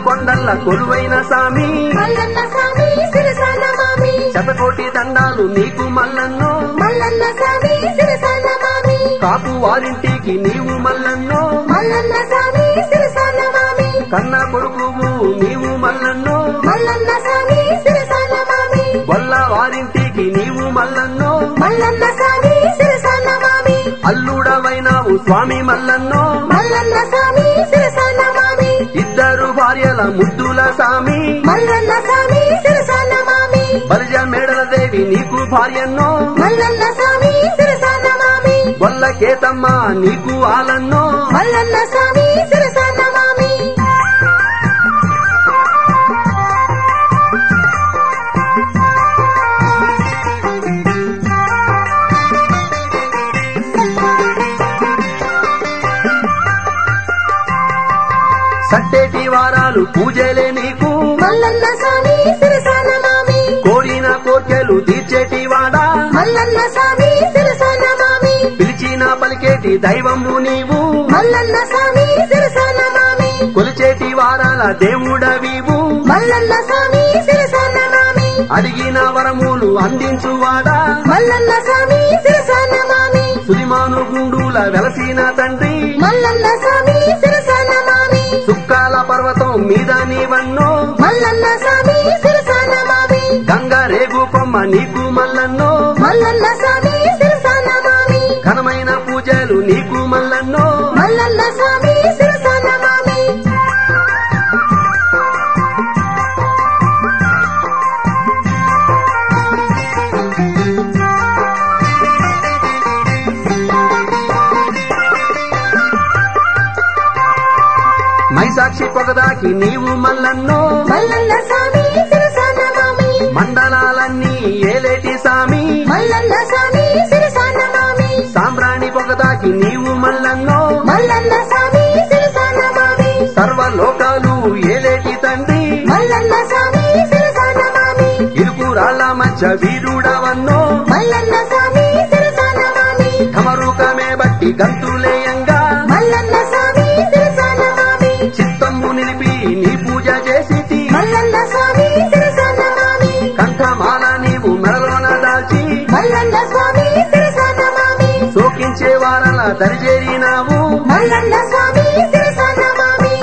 కొండల్ల కొలువైన సామి మల్లన్న స్వామి శిరసాన మామి శతకోటి దండాలు నీకు మల్లన్నో మల్లన్న స్వామి శిరసాన మామి కాపు వారింటికి నీవు మల్లన్నో మల్లన్న స్వామి శిరసాన మామి కన్న కొడుకువు నీవు మల్లన్నో మల్లన్న స్వామి శిరసాన మామి వల్ల వారింటికి నీవు మల్లన్నో మల్లన్న స్వామి శిరసాన మామి అల్లుడవైనావు స్వామి మల్లన్నో మల్లన్న స్వామి శిరసాన మామి ఇద్దరు భార్యల ముద్దుల సామి మల్లన్న స్వామి శిరసాన మామి బలిజ మేడల దేవి నీకు భార్యన్నో మల్లన్న స్వామి శిరసాన మామి వల్ల కేతమ్మ నీకు ఆలన్నో మల్లన్న స్వామి శిరసాన మామి సట్టేటి వారాలు పూజలే నీకు మల్లన్న స్వామి శిరసాన మామి కోరిన కోర్కెలు తీర్చేటి వాడా మల్లన్న స్వామి శిరసాన మామి పిలిచిన పలికేటి దైవము నీవు మల్లన్న స్వామి శిరసాన మామి కొలిచేటి వారాల దేవుడవివు మల్లన్న స్వామి శిరసాన మామి అడిగిన వరములు అందించువాడా మల్లన్న స్వామి శిరసాన మామి సులిమాను గుండుల వెలసిన తండ్రి మల్లన్న స్వామి శిరసాన మామి సుక్కాల పర్వతం మీద నీవన్నో మల్లన్న స్వామి శిరసాన మామి గంగ రేగు కొమ్మ నీకు మల్లన్నో మల్లన్న స్వామి శిరసాన మామి ఘనమైన పూజలు నీకు మల్లన్నో మల్లన్న స్వామి శిరసాన మామి మైసాక్షి పొగదాకి నీవు మల్లన్నో మల్లన్న స్వామి శిరసాన మామి మండలాలన్నీ ఏలేటి సామి మల్లన్న స్వామి శిరసాన మామి సాంబ్రాణి పొగదాకి నీవు మల్లన్నో మల్లన్న స్వామి శిరసాన మామి సర్వలోకాలు ఏలేటి తండ్రి మల్లన్న స్వామి శిరసాన మామి ఇరుకు రాళ్ళ మధ్య వీరుడవన్నో మల్లన్న స్వామి శిరసాన మామి ఢమరుకమే బట్టి గంతులేయంగా మల్లన్న స్వామి శిరసాన మామి చిత్తము నిలిపి నీ పూజ చేసి మల్లన్న స్వామి శిరసాన మామి కంఠమాల నీవు మెడలోన దాల్చి మల్లన్న స్వామి శిరసాన మామి శోకించే వారల దరిచేరినావు మల్లన్న స్వామి శిరసాన మామి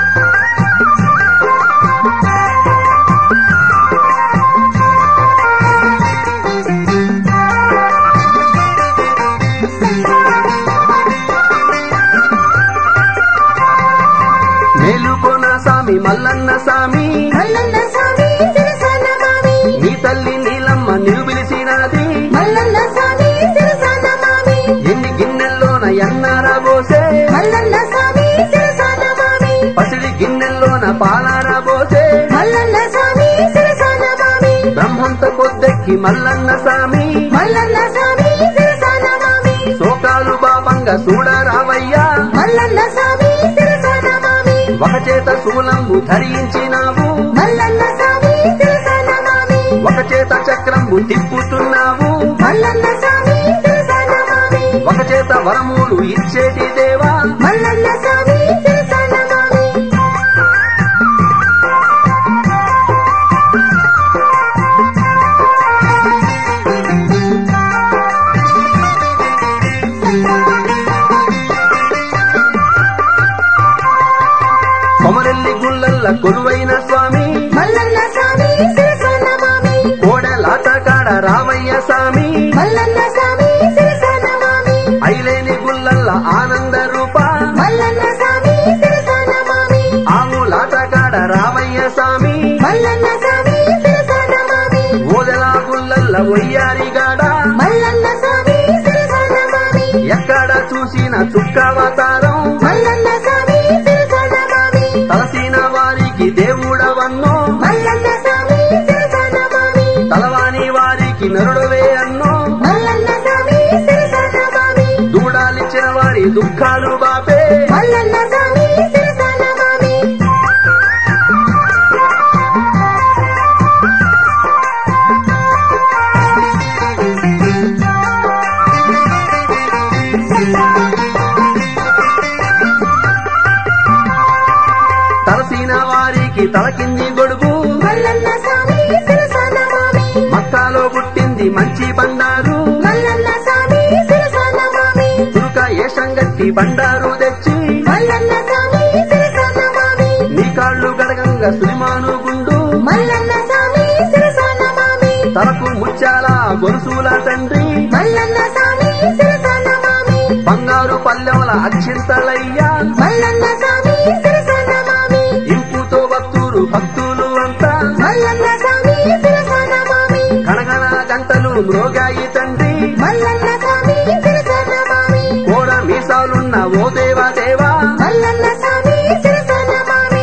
మేలుకొన సామి మల్లన్న సామి మల్లన్న స్వామి శిరసాన మామి నీ తల్లి నీలమ్మ నిలుబిలిసినది మల్లన్న స్వామి శిరసాన మామి ఎన్ని గిన్నెల్లోన ఎన్నారబోసే మల్లన్న స్వామి శిరసాన మామి పసిడి గిన్నెల్లోన పాలారబోసే మల్లన్న స్వామి శిరసాన మామి బ్రహ్మంత కొద్దెక్కి మల్లన్న సామి మల్లన్న స్వామి శిరసాన మామి శోకాలు బాపంగా చూడరావయ్యా మల్లన్న స్వామి శిరసాన మామి ఒక చేత శూలంబు ధరించినావు మల్లన్న స్వామి శిరసాన మామి ఒక చేత చక్రంబు తిప్పుతున్నావు మల్లన్న స్వామి శిరసాన మామి ఒక చేత వరములు ఇచ్చేటి దేవా మల్లన్న స్వామి శిరసాన మామి కొమరెల్లి గుళ్ళల్ల కొలువైన స్వామి మల్లన్న స్వామి శిరసాన మామి కోడలాట కాడ రావయ్య స్వామి మల్లన్న స్వామి శిరసాన మామి ఐలేని గుళ్ళల్ల ఆనంద రూప మల్లన్న స్వామి శిరసాన మామి ఆవులాట కాడ రావయ్య స్వామి మల్లన్న స్వామి శిరసాన మామి ఓదెలా గుళ్ళల్ల ఒయ్యారిగాడ మల్లన్న స్వామి శిరసాన మామి ఎక్కడ చూసిన చుక్కవతారం మల్లన్న స్వామి శిరసాన మామి తలసిన వారికి దేవుడవన్నో మల్లన్న స్వామి శిరసాన మామి తలవాని వారికి నరుడవే అన్నో మల్లన్న స్వామి శిరసాన మామి దూడాలిచ్చిన వారి దుఃఖాలు బాపే మల్లన్న స్వామి శిరసాన మామి తలసిన వారికి వారికి తలకింది గొడుగు మల్లన్న స్వామి శిరసాన మామి మక్కాలో పుట్టింది మంచి బండారు మల్లన్న స్వామి శిరసాన మామి తురుక ఏషంగట్టి బండారు తెచ్చి మల్లన్న స్వామి శిరసాన మామి నీ కాళ్ళు గడగంగా సులిమాను గుండు మల్లన్న స్వామి శిరసాన మామి తలకు ముత్యాల గొలుసుల తండ్రి మల్లన్న స్వామి శిరసాన మామి బంగారు పల్లెముల అక్షింతలయ్యా మల్లన్న స్వామి శిరసాన మామి ఇంపుతో భక్తులు భక్తులు అంతా మల్లన్న స్వామి శిరసాన మామి కనగన గంటలు మ్రోగాయి తండ్రి మల్లన్న స్వామి శిరసాన మామి కోడ మీసాలున్న ఓ దేవా దేవా మల్లన్న స్వామి శిరసాన మామి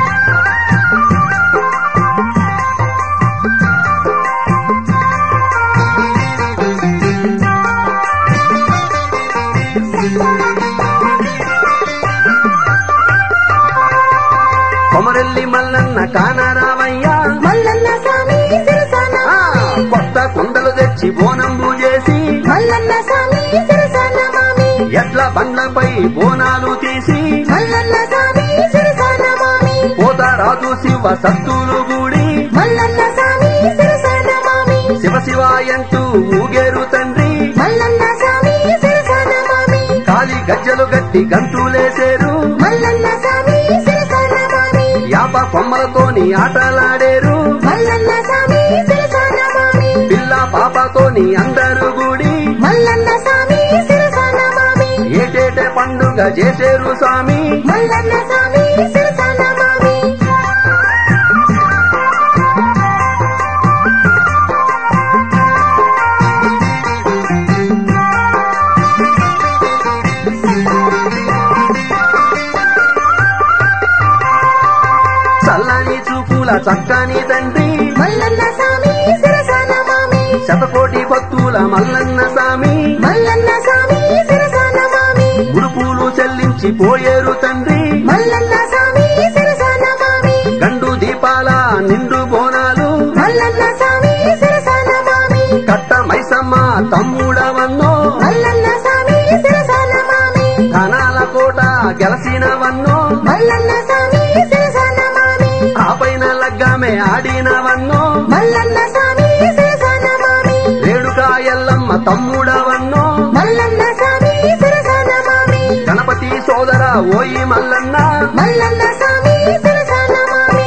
కొమరెల్లి మల్లన్న కానరావయ్యా మల్లన్న స్వామి శిరసాన ఆ, కొత్త కుండలు తెచ్చి బోనంబు చేసి మల్లన్న స్వామి శిరసాన మామి ఎట్ల బండ్లపై బోనాలు తీసి మల్లన్న స్వామి శిరసాన మామి పోతారాజు శివ సత్తులు గూడి మల్లన్న స్వామి శిరసాన మామి శివ శివాయంటూ ఊగేరు తండ్రి మల్లన్న స్వామి శిరసాన మామి కాలి గజ్జలు గట్టి గంతులేసేరు మల్లన్న స్వామి శిరసాన మామి యాప కొమ్మలతోని ఆటలాడేరు మల్లన్న స్వామి శిరసాన మామి పిల్ల పాపతోని అందరు గూడి మల్లన్న స్వామి శిరసాన మామి ఏటేటే పండుగ చేసేరు స్వామి మల్లన్న స్వామి శిరసాన మామి చల్లని చూపుల చక్కని తండ్రి మల్లన్న స్వామి శిరసాన మామి శతకోటి భక్తుల మల్లన్న స్వామి మల్లన్న స్వామి శిరసాన మామి ముడుపులు చెల్లించి పోయేరు తండ్రి మల్లన్న స్వామి శిరసాన మామి గండు దీపాల నిండు బోనాలు మల్లన్న స్వామి శిరసాన మామి కట్ట మైసమ్మ తమ్ముడవన్నో మల్లన్న స్వామి శిరసాన మామి ధనాల కోట గెలసినవన్నో మల్లన్న స్వామి శిరసాన మామి ఆ పైన లగ్గమే ఆడినవన్నో మల్లన్న స్వామి శిరసాన మామి రేణుకా ఎల్లమ్మ తమ్ముడవన్నో మల్లన్న స్వామి శిరసాన మామి గణపతి సోదర ఓయి మల్లన్న మల్లన్న స్వామి శిరసాన మామి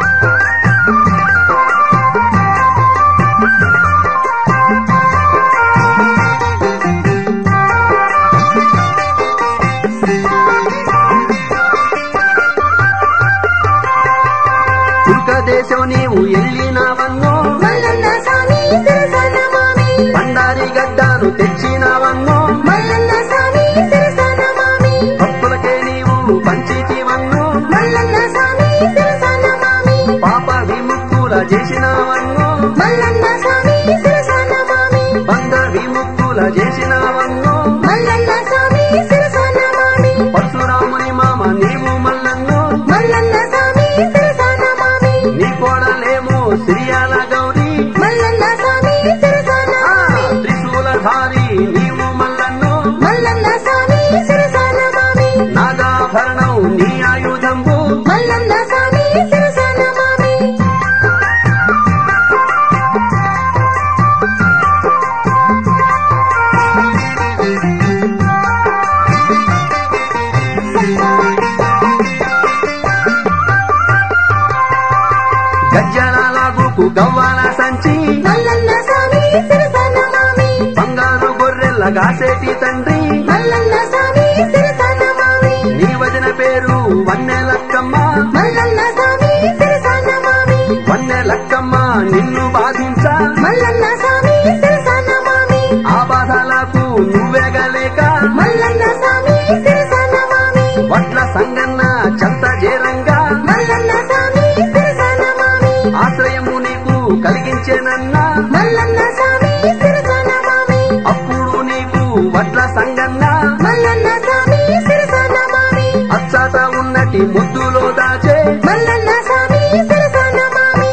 తుర్క దేశం నీవు ఎల్లినవన్నో మల్లన్న స్వామి శిరసాన మామి బండారి గడ్డాను తెచ్చినవన్నో మల్లన్న స్వామి శిరసాన మామి భక్తులకే నీవు పంచితివన్నో మల్లన్న స్వామి శిరసాన మామి పాప విముక్తుల చేసినవన్నో మల్లన్న స్వామి శిరసాన మామి బంధ విముక్తుల చేసినవన్నో మల్లన్న స్వామి శిరసాన మామి పరశురాముని మామ నీవు మల్లన్నో మల్లన్న స్వామి శిరసాన మామి నీ కోడలేమో శ్రీయాల గౌరీ మల్లన్న స్వామి శిరసాన ఆ, మామి త్రిశూలధారి నీవు మల్లన్నో మల్లన్న స్వామి శిరసాన మామి నాగాభరణం నీ ఆయుధంబు మల్లన్న స్వామి శిరసాన మామి గజ్జలాగుకు గవ్వాల సంచి మల్లన్న స్వామి శిరసాన మామి బంగారు గొర్రెల గాసేటి తండ్రి మల్లన్న స్వామి శిరసాన మామి నీ వదిన పేరు వన్నెలక్కమ్మ మల్లన్న స్వామి శిరసాన మామి వన్నెలక్కమ్మ నిన్ను బాధించ మల్లన్న స్వామి శిరసాన మామి ఆ బాధలకు నువ్వెగలేక మల్లన్న స్వామి శిరసాన మామి వడ్ల సంగన్న చెంత చేరంగా మల్లన్న స్వామి శిరసాన మామి ఆశ్రయము నీకు కలిగించేనన్నా మల్లన్న స్వామి శిరసాన మామి అప్పుడు నీకు వడ్ల సంగన్న మల్లన్న స్వామి శిరసాన మామి అచ్చట ఉన్నటి ముద్దులో దాచే మల్లన్న స్వామి శిరసాన మామి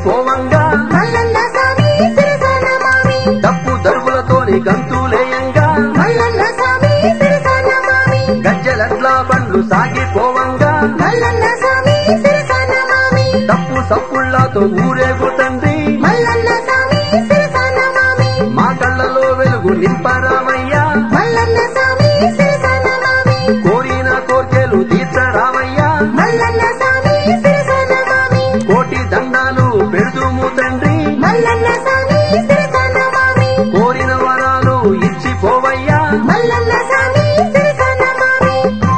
పోవంగా మల్లన్న స్వామి శిరసాన మామి డప్పు దరువులతోని గంతులేయంగా మల్లన్న స్వామి శిరసాన మామి గజ్జలట్లా బండ్లు సాగిపోవంగా మల్లన్న స్వామి శిరసాన మామి డప్పు సప్పుళ్లతో ఊరేగు తండ్రి మల్లన్న స్వామి శిరసాన మామి మా కళ్ళలో వెలుగు నింపరామయ్యా మల్లన్న స్వామి శిరసాన మామి కోరిన కోర్కెలు తీర్చరామయ్యా మల్లన్న స్వామి శిరసాన మామి కోటి దండాలు పెడుదుము తండ్రి మల్లన్న స్వామి శిరసాన మామి కోరిన వరాలు ఇచ్చిపోవయ్యా మల్లన్న స్వామి శిరసాన మామి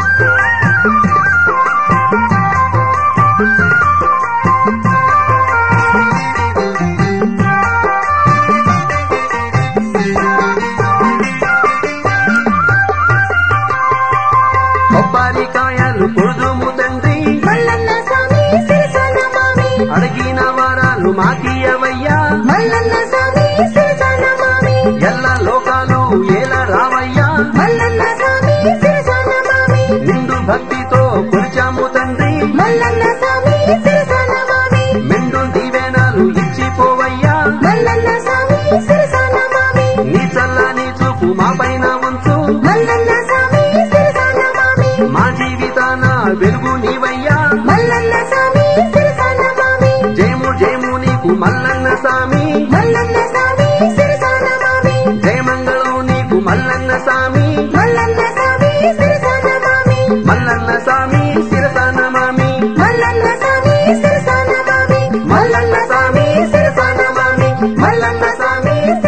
కొబ్బరికాయలు కొడుదుము తండ్రి మల్లన్న స్వామి శిరసాన మామి అడిగిన వరాలు మాకియవయ్యా మల్లన్న స్వామి శిరసాన మామి ఎల్ల లోకాలు ఏల రావయ్యా మల్లన్న స్వామి శిరసాన మామి నిండు భక్తితో కొలిచాము తండ్రి మల్లన్న స్వామి శిరసాన మామి మెండు దీవెనాలు ఇచ్చిపోవయ్యా మల్లన్న స్వామి శిరసాన మామి నీ చల్లని చూపు మా పైన ఉంచు మల్లన్న స్వామి శిరసాన మామి మా జీవితాన వెలుగు నీవయ్యా మల్లన్న స్వామి శిరసాన మామి జయము జయము నీకు మల్లన్న స్వామి మల్లన్న స్వామి శిరసాన మామి జయమంగళం నీకు మల్లన్న స్వామి మల్లన్న స్వామి శిరసాన మామి మల్లన్న స్వామి శిరసాన మామి మల్లన్న స్వామి శిరసాన మామి మల్లన్న స్వామి శిరసాన మామి మల్లన్న స్వామి